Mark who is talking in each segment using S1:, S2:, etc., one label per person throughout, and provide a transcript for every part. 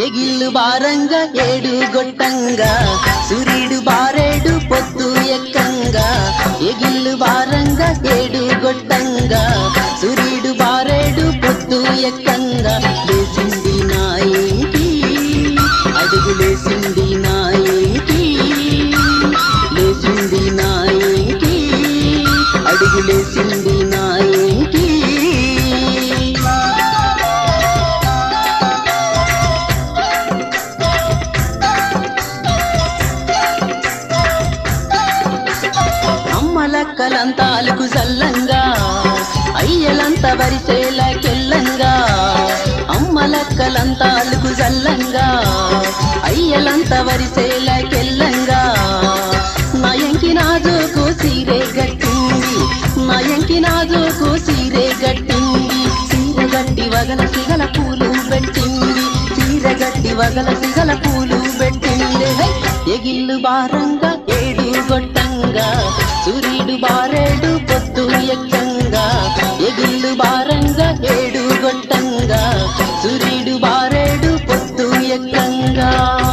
S1: ఎగిళ్ళు బారంగా ఏడు గొట్టంగా సూర్యుడు బారేడు పొత్తు ఎక్కంగా ఎగిళ్ళు బారంగా ఏడు గొట్టంగా సూర్యుడు బారేడు పొత్తు ఎక్కంగా లేసింది నా ఇంటి అడుగు లేసింది నా ఇంటి లేసింది నా ఇంటి అడుగు లేసింది నా ఇంటి అమ్మలక్కలంతాలకు జల్లంగా అయ్యలంత వరిసేలకెల్లంగా అమ్మలక్కలంతాలకు జల్లంగా అయ్యలంత వరిసేలకెల్లంగా నయంకి నాజుకు సీరే గట్టింది నయంకి నాజుకు సీరే గట్టింది సీర గట్టి వగల సిగల పూలు పెట్టింది సీర గట్టి వగల సిగల పూలు పెట్టింది హై! ఎగిళ్ళు బారంగా ఏడు గొట్టంగా సూర్యుడు బారేడు పొత్తు ఎక్కంగా ఎగిళ్ళు బారంగా ఏడు గొట్టంగా సూర్యుడు బారేడు పొత్తు ఎక్కంగా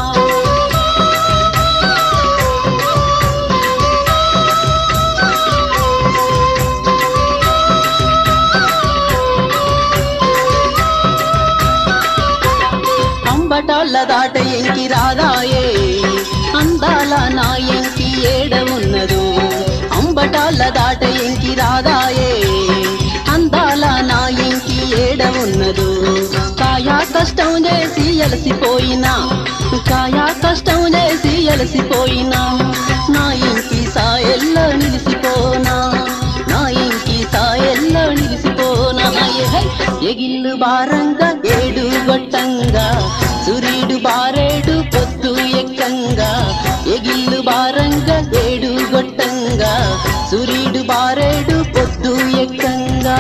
S1: అంబటాళ్ళ దాట ఎంకి రాదాయే అందాల నా ఎంకి ఏడ ఉన్నదు అంబటాళ్ళ దాట ఎంకి రాదాయే అందాల నా ఎంకి ఏడ ఉన్నదు కాయా కష్టం చేసి ఎలసిపోయినా కాయా కష్టం చేసి ఎలసిపోయినా నా ఇంటి సాయల్లో నిలిసిపోనా నా ఇంటి సాయల్లో నిలిసిపోనా ఏ హై! ఎగిళ్ళు బారంగా ఏడు గొట్టంగా సూర్యుడు బారేడు పొత్తు ఎక్కంగా ఎగిళ్ళు బారంగా ఏడు గొట్టంగా సూర్యుడు బారేడు పొత్తు ఎక్కంగా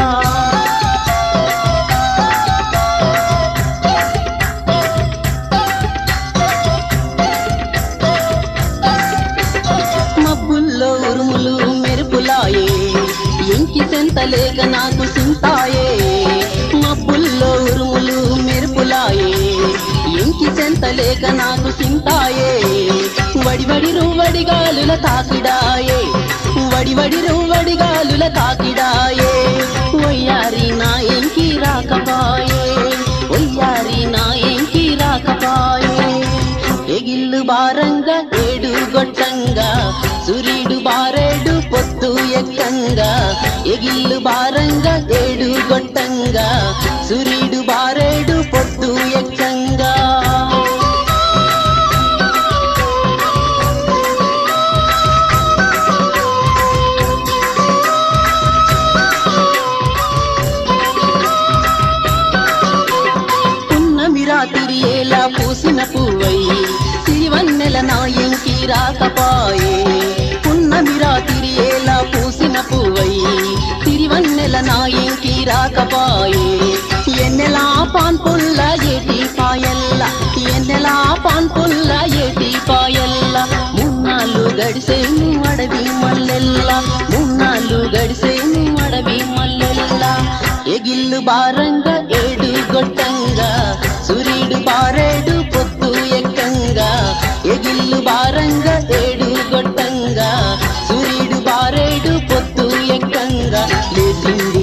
S1: మబ్బుల్లో ఉరుములు మెరుపులాయే ఎంకి సెంతలేక నాకు సింతాయే మబ్బుల్లో ఉరుములు మెరుపులాయే ఎంకి సెంతలేక నాకు సింతాయే వడివడి రువ్వడి గాలుల తాకిడాయే వడివడి రువ్వడి గాలుల తాకిడాయే ఒయ్యారి నా ఎంకి రాకపాయే ఒయ్యారి నా ఎంకి రాకపాయే ఎగిళ్ళు బారంగా ఏడు గొట్టంగా సూర్యుడు బారేడు పొత్తు ఎక్కంగా ఎగిళ్ళు బారంగా ఏడు గొట్టంగా సూర్యుడు బారేడు పొత్తు ఎక్కంగా పున్నమి రాత్రి ఎలా పూసిన పువ్వై సిరివన్నెల నా ఇంకి రాకపాయే పున్నమి రాత్రి ఎలా పూసిన పువ్వై సిరివన్నెల నా ఇంకి రాకపాయే ఎన్నెలా పాన్ పుల్ల ఏటి పాయల్ల ఎన్నెలా పాన్ పుల్ల ఏటి పాయల్ల మున్నాళ్ళు గడిసేను అడవి మల్లెల్ల మున్నాళ్ళు గడిసేను అడవి మల్లెల్ల ఎగిళ్ళు బారంగా ఏడు గొట్టంగా సూర్యుడు బారేడు పొత్తు ఎక్కంగా ఎగిళ్ళు బారంగా ఏడు గొట్టంగా సూర్యుడు బారేడు పొత్తు ఎక్కంగా లేచింది